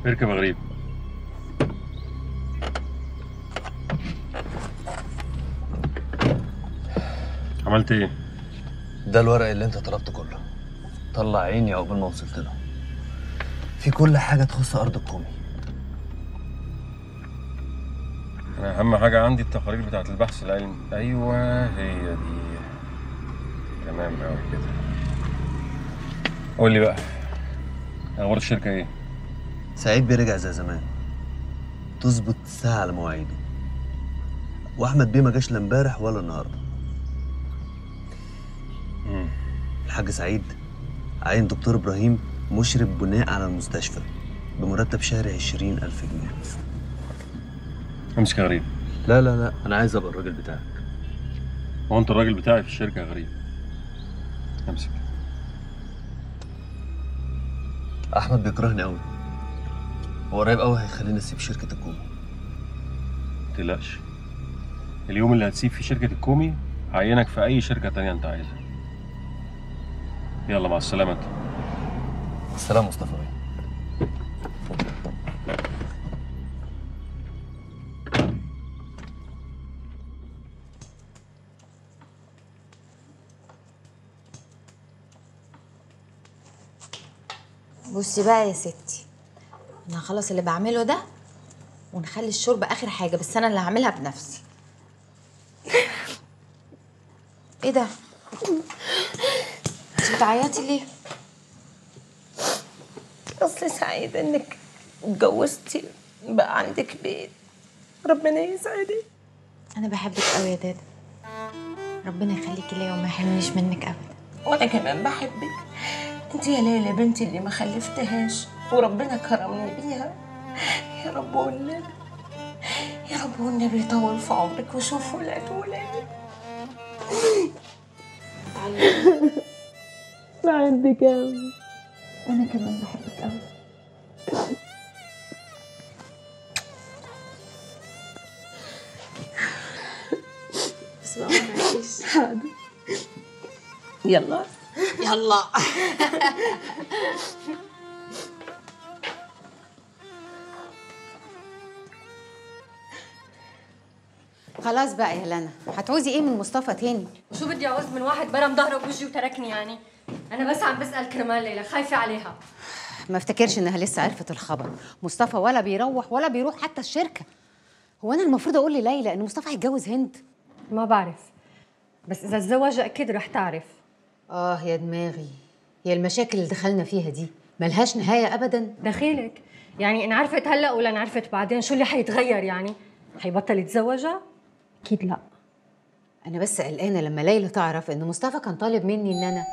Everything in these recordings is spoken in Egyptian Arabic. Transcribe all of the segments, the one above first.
اركب يا غريب عملت ايه؟ ده الورق اللي انت طلبته كله طلع عيني عقبال ما وصلت له في كل حاجه تخص ارض الكومي انا اهم حاجه عندي التقارير بتاعه البحث العلمي ايوه هي دي تمام قوي كده قول لي بقى اخبار الشركه ايه سعيد بيرجع زي زمان تظبط الساعه على مواعيده واحمد بيه ما جاش لا امبارح ولا النهارده مم. الحاج سعيد عين دكتور ابراهيم مشرف بناء على المستشفى بمرتب شهري عشرين ألف جنيه امسك يا غريب لا لا لا أنا عايز أبقى الراجل بتاعك هو انت الراجل بتاعي في الشركه يا غريب امسك أحمد بيكرهني أوي هو قريب أوي هيخليني أسيب شركة الكومي ما تقلقش اليوم اللي هتسيب فيه شركه الكومي هعينك في اي شركه تانية انت عايزها يلا مع السلامه انت السلام مصطفى بيه بصي بقى يا ستي انا هخلص اللي بعمله ده ونخلي الشرب اخر حاجه بس انا اللي هعملها بنفسي ايه ده انت بتعيطي ليه اصل سعيدة انك اتجوزتي بقى عندك بيت ربنا يسعدك انا بحبك قوي يا دادا ربنا يخليكي ليا وما يحرمنيش منك ابدا وانا كمان بحبك انت يا ليلى بنتي اللي ما خلفتهاش وربنا كرمني بيها يا رب والنبي يا رب والنبي يطول في عمرك وشوف ولاد ولادك بحبك قوي انا كمان بحبك قوي بس بقى ما تعيشيش يلا يلا خلاص بقى يا لنا هتعوزي ايه من مصطفى تاني وشو بدي اعوز من واحد برم ظهره بوجهي وتركني يعني انا بس عم بسال كرمال ليلى خايفه عليها ما افتكرش انها لسه عرفت الخبر مصطفى ولا بيروح ولا بيروح حتى الشركه هو انا المفروض اقول لليلى ان مصطفى هيتجوز هند ما بعرف بس اذا تزوج اكيد رح تعرف اه يا دماغي هي المشاكل اللي دخلنا فيها دي ملهاش نهايه ابدا دخيلك يعني ان عرفت هلا ولا ان عرفت بعدين شو اللي حيتغير يعني حيبطل يتزوجها اكيد لا انا بس قلقانه لما ليلى تعرف ان مصطفى كان طالب مني ان انا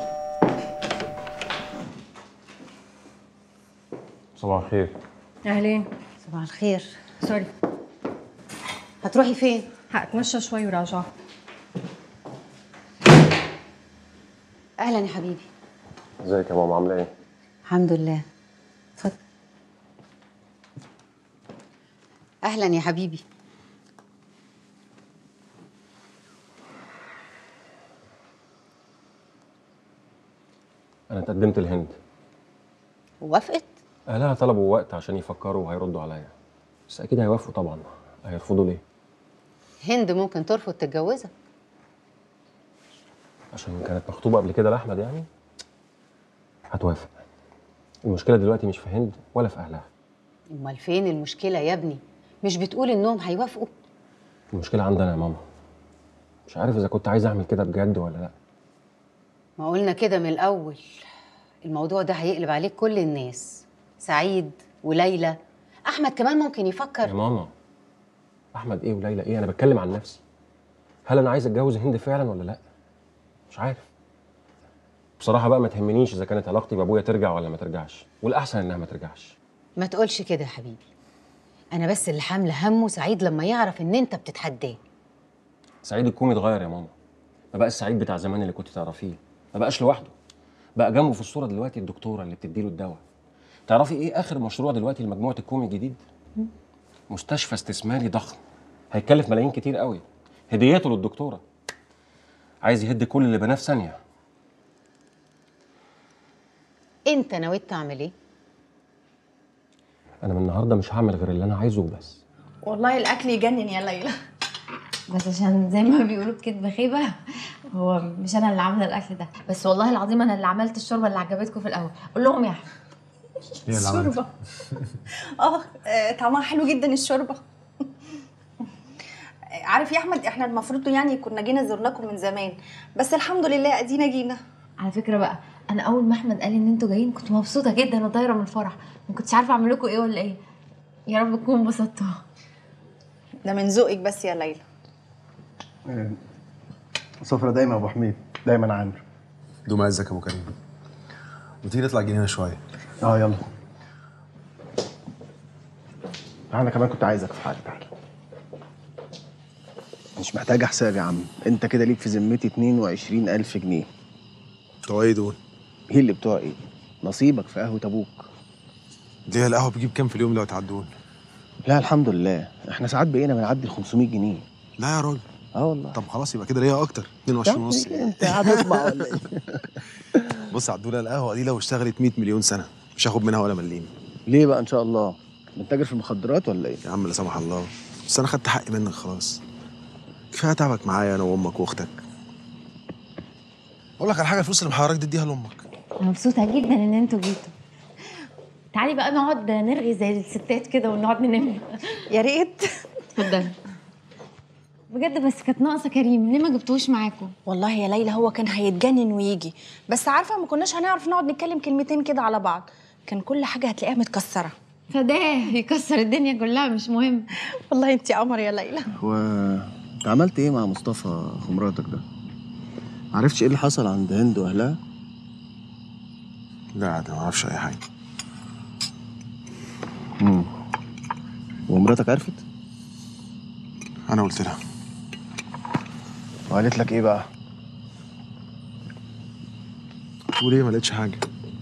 صباح الخير اهلين صباح الخير سوري هتروحي فين حاتمشى شوي وراجع اهلا يا حبيبي ازيك يا ماما عامله ايه الحمد لله اتفضل اهلا يا حبيبي انا اتقدمت لهند وافقت اهلها طلبوا وقت عشان يفكروا وهيردوا عليا بس اكيد هيوافقوا طبعا هيرفضوا ليه هند ممكن ترفض تتجوزك عشان كانت مخطوبه قبل كده لاحمد يعني هتوافق المشكله دلوقتي مش في هند ولا في اهلها امال فين المشكله يا ابني مش بتقول انهم هيوافقوا المشكله عندنا يا ماما مش عارف اذا كنت عايز اعمل كده بجد ولا لا ما قلنا كده من الاول الموضوع ده هيقلب عليك كل الناس سعيد وليلى احمد كمان ممكن يا يفكر ماما احمد ايه وليلى ايه انا بتكلم عن نفسي هل انا عايز اتجوز هند فعلا ولا لا مش عارف بصراحه بقى ما تهمنيش اذا كانت علاقتي بابويا ترجع ولا ما ترجعش والاحسن انها ما ترجعش ما تقولش كده يا حبيبي انا بس اللي حامله همه سعيد لما يعرف ان انت بتتحداه سعيد الكومي اتغير يا ماما ما بقى السعيد بتاع زمان اللي كنت تعرفيه ما بقاش لوحده بقى جنبه في الصوره دلوقتي الدكتوره اللي بتديله الدواء تعرفي ايه اخر مشروع دلوقتي لمجموعه الكومي الجديد مستشفى استثماري ضخم هيكلف ملايين كتير قوي هديته للدكتوره عايز يهد كل اللي بناه في ثانيه انت نويت تعمل ايه انا من النهارده مش هعمل غير اللي انا عايزه وبس والله الاكل يجنن يا ليلى بس عشان زي ما بيقولوا بكدب خيبه هو مش انا اللي عامله الاكل ده بس والله العظيم انا اللي عملت الشوربه اللي عجبتكم في الاول قول لهم يا احمد الشوربه اه آه، طعمها حلو جدا الشوربه آه، عارف يا احمد احنا المفروض يعني كنا جينا زرناكم من زمان بس الحمد لله ادينا جينا على فكره بقى انا اول ما احمد قال ان انتوا جايين كنت مبسوطه جدا وطايره من الفرح ما كنتش عارفه اعمل لكم ايه ولا ايه يا رب تكونوا انبسطتوا ده من ذوقك بس يا ليلى سفرة دايما يا ابو حميد دايما عامر دوم عزك يا ابو كريم وتيجي نطلع جنينه شويه اه يلا انا كمان كنت عايزك في حاجه تعالى مش محتاج حساب يا عم انت كده ليك في ذمتي 22000 جنيه بتوع ايه دول؟ ايه اللي بتوع ايه نصيبك في قهوه ابوك ليه القهوه بتجيب كام في اليوم لو تعدون؟ لا الحمد لله احنا ساعات بقينا بنعدي ال 500 جنيه لا يا راجل اه والله طب خلاص يبقى كده ليا اكتر 22 ونص انت قاعد تطمع ولا ايه بص يا عدوله القهوه دي لو اشتغلت 100 مليون سنه مش هاخد منها ولا مليم ليه بقى ان شاء الله بنتاجر في المخدرات ولا ايه يا عم لا سمح الله بس انا خدت حقي منك خلاص كفايه تعبك معايا انا وامك واختك اقول لك على حاجه الفلوس اللي محيراك دي اديها لامك انا مبسوطه جدا ان انتوا جيتوا تعالي بقى نقعد نرغي زي الستات كده ونقعد ننام يا ريت اتفضلي بجد بس كانت ناقصه كريم ليه ما جبتوش معاكم والله يا ليلى هو كان هيتجنن ويجي بس عارفه ما كناش هنعرف نقعد نتكلم كلمتين كده على بعض كان كل حاجه هتلاقيها متكسره فده يكسر الدنيا كلها مش مهم والله انت قمر يا ليلى هو انت عملت ايه مع مصطفى ومراتك ده معرفتش ايه اللي حصل عند هند واهلها لا ده ما اعرفش اي حاجه امم ومراتك عرفت انا قلت لها وقالت لك ايه بقى تقول ايه ما لقيتش حاجه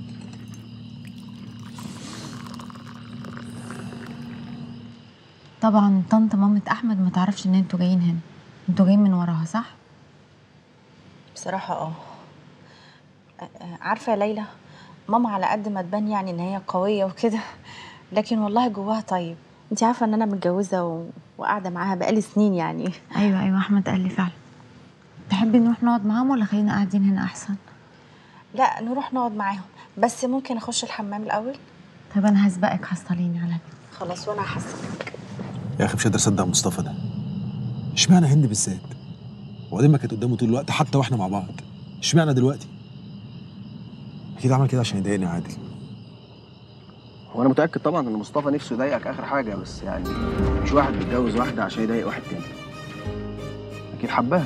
طبعا طنط مامة احمد ما تعرفش ان انتوا جايين هنا انتوا جايين من وراها صح بصراحه اه آه، عارفه يا ليلى ماما على قد ما تبان يعني ان هي قويه وكده لكن والله جواها طيب انت عارفه ان انا متجوزه و... وقاعده معاها بقالي سنين يعني ايوه ايوه احمد قال لي فعلا تحبي نروح نقعد معاهم ولا خلينا قاعدين هنا احسن لا نروح نقعد معاهم بس ممكن اخش الحمام الاول طب انا هسبقك حصليني على خلاص وانا هحسبك يا اخي مش قادر اصدق مصطفى ده اشمعنى هند بالذات وبعدين ما كانت قدامه طول الوقت حتى واحنا مع بعض اشمعنى دلوقتي اكيد عمل كده عشان يضايقني عادل هو انا متاكد طبعا ان مصطفى نفسه يضايقك اخر حاجه بس يعني مش واحد بيتجوز واحده عشان يضايق واحد تاني اكيد حبها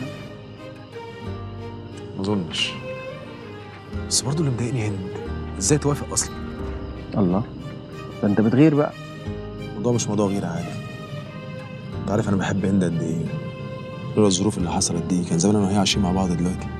ما اظنش بس برضه اللي مضايقني هند ازاي توافق اصلا الله ده انت بتغير بقى الموضوع مش موضوع غير عادي انت عارف انا بحب هند قد ايه لولا الظروف اللي حصلت دي كان زمان انا وهي عايشين مع بعض دلوقتي